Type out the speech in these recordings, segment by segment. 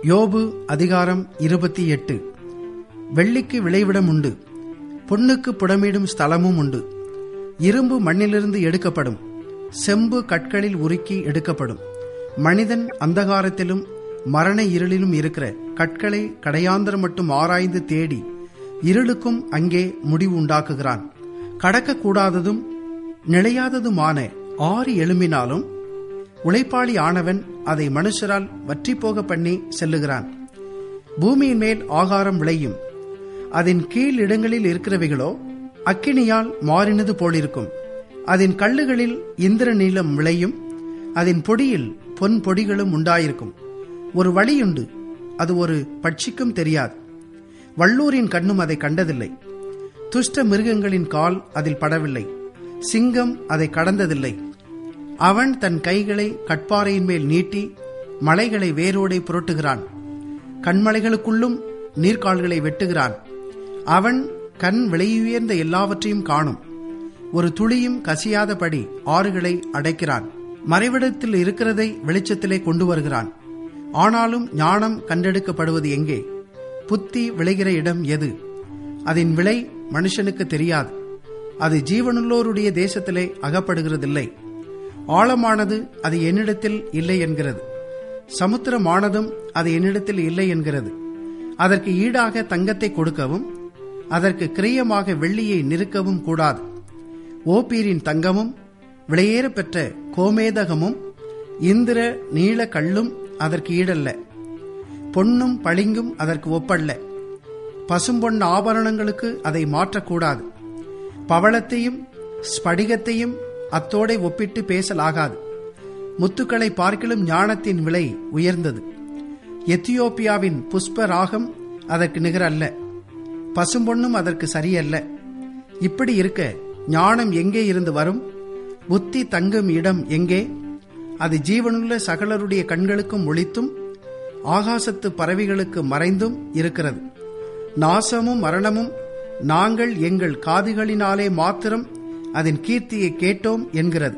யோபு அதிகாரம் இருபத்தி எட்டு வெள்ளிக்கு விளைவிடம் உண்டு பொன்னுக்கு புடமிடும் ஸ்தலமும் உண்டு இரும்பு மண்ணிலிருந்து எடுக்கப்படும் செம்பு கற்களில் உருக்கி எடுக்கப்படும் மனிதன் அந்தகாரத்திலும் மரண இருளிலும் இருக்கிற கற்களை கடையாந்தரம் மட்டும் ஆராய்ந்து தேடி இருளுக்கும் அங்கே முடிவு உண்டாக்குகிறான் கடக்கக்கூடாததும் நிலையாததுமான ஆறு எழும்பினாலும் உழைப்பாளி ஆனவன் அதை மனுஷரால் வற்றிப்போக பண்ணி செல்லுகிறான் பூமியின் மேல் ஆகாரம் விளையும் அதன் கீழ் இடங்களில் இருக்கிறவைகளோ அக்கினியால் மாறினது போலிருக்கும் அதன் கல்லுகளில் இந்திர நீளம் விளையும் அதன் பொடியில் பொன் பொடிகளும் உண்டாயிருக்கும் ஒரு வழியுண்டு அது ஒரு பட்சிக்கும் தெரியாது வள்ளூரின் கண்ணும் அதை கண்டதில்லை துஷ்ட மிருகங்களின் கால் அதில் படவில்லை சிங்கம் அதை கடந்ததில்லை அவன் தன் கைகளை கட்பாறையின் மேல் நீட்டி மலைகளை வேரோடை புரட்டுகிறான் கண்மலைகளுக்குள்ளும் நீர்க்கால்களை வெட்டுகிறான் அவன் கண் விலையுயர்ந்த எல்லாவற்றையும் காணும் ஒரு துளியும் கசியாதபடி ஆறுகளை அடைக்கிறான் மறைவிடத்தில் இருக்கிறதை வெளிச்சத்திலே கொண்டு வருகிறான் ஆனாலும் ஞானம் கண்டெடுக்கப்படுவது எங்கே புத்தி விளைகிற இடம் எது அதன் விலை மனுஷனுக்கு தெரியாது அது ஜீவனுள்ளோருடைய தேசத்திலே அகப்படுகிறதில்லை ஆழமானது அது என்னிடத்தில் இல்லை என்கிறது சமுத்திரமானதும் அது என்னிடத்தில் இல்லை என்கிறது அதற்கு ஈடாக தங்கத்தை கொடுக்கவும் அதற்கு கிரியமாக வெள்ளியை நிறுக்கவும் கூடாது ஓப்பீரின் தங்கமும் விலையேற பெற்ற கோமேதகமும் இந்திர நீல கல்லும் அதற்கு ஈடல்ல பொன்னும் பளிங்கும் அதற்கு ஒப்பல்ல பசும்பொன் ஆபரணங்களுக்கு அதை மாற்றக்கூடாது பவளத்தையும் ஸ்படிகத்தையும் அத்தோடை ஒப்பிட்டு பேசலாகாது முத்துக்களை பார்க்கிலும் ஞானத்தின் விலை உயர்ந்தது எத்தியோப்பியாவின் புஷ்ப ராகம் அதற்கு நிகரல்ல பசும்பொன்னும் அதற்கு சரியல்ல இப்படி இருக்க ஞானம் எங்கே இருந்து வரும் புத்தி தங்கும் இடம் எங்கே அது ஜீவனுள்ள சகலருடைய கண்களுக்கும் ஒளித்தும் ஆகாசத்து பறவைகளுக்கு மறைந்தும் இருக்கிறது நாசமும் மரணமும் நாங்கள் எங்கள் காதுகளினாலே மாத்திரம் அதன் கீர்த்தியை கேட்டோம் என்கிறது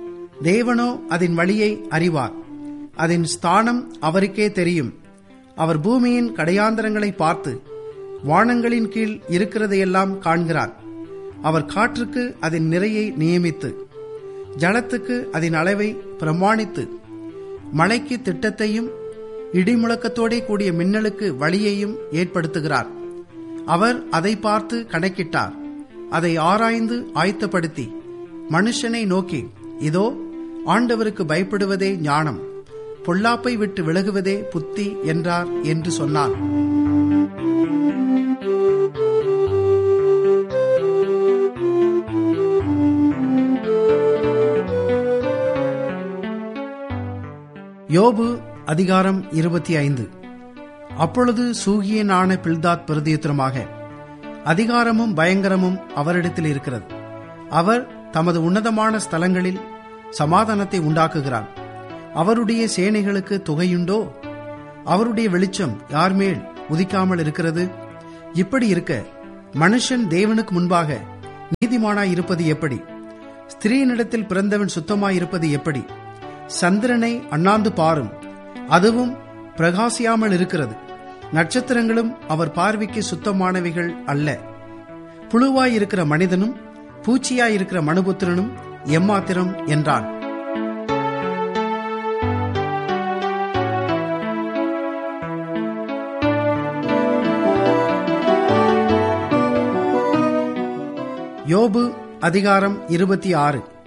தேவனோ அதன் வழியை அறிவார் அதன் ஸ்தானம் அவருக்கே தெரியும் அவர் பூமியின் கடையாந்தரங்களை பார்த்து வானங்களின் கீழ் இருக்கிறதையெல்லாம் காண்கிறார் அவர் காற்றுக்கு அதன் நிறையை நியமித்து ஜலத்துக்கு அதன் அளவை பிரமாணித்து மழைக்கு திட்டத்தையும் இடிமுழக்கத்தோடே கூடிய மின்னலுக்கு வழியையும் ஏற்படுத்துகிறார் அவர் அதை பார்த்து கணக்கிட்டார் அதை ஆராய்ந்து ஆயத்தப்படுத்தி மனுஷனை நோக்கி இதோ ஆண்டவருக்கு பயப்படுவதே ஞானம் பொல்லாப்பை விட்டு விலகுவதே புத்தி என்றார் என்று சொன்னார் யோபு அதிகாரம் இருபத்தி ஐந்து அப்பொழுது சூகியனான பில்தாத் பிரதியுத்தரமாக அதிகாரமும் பயங்கரமும் அவரிடத்தில் இருக்கிறது அவர் தமது உன்னதமான ஸ்தலங்களில் சமாதானத்தை உண்டாக்குகிறார் அவருடைய சேனைகளுக்கு தொகையுண்டோ அவருடைய வெளிச்சம் யார் மேல் உதிக்காமல் இருக்கிறது இப்படி இருக்க மனுஷன் தேவனுக்கு முன்பாக நீதிமானாய் இருப்பது எப்படி ஸ்திரீனிடத்தில் பிறந்தவன் சுத்தமாய் இருப்பது எப்படி சந்திரனை அண்ணாந்து பாரும் அதுவும் பிரகாசியாமல் இருக்கிறது நட்சத்திரங்களும் அவர் பார்வைக்கு சுத்தமானவைகள் அல்ல புழுவாய் இருக்கிற மனிதனும் பூச்சியாய் இருக்கிற மனுபுத்திரனும் எம்மாத்திரம் என்றான் யோபு அதிகாரம் இருபத்தி ஆறு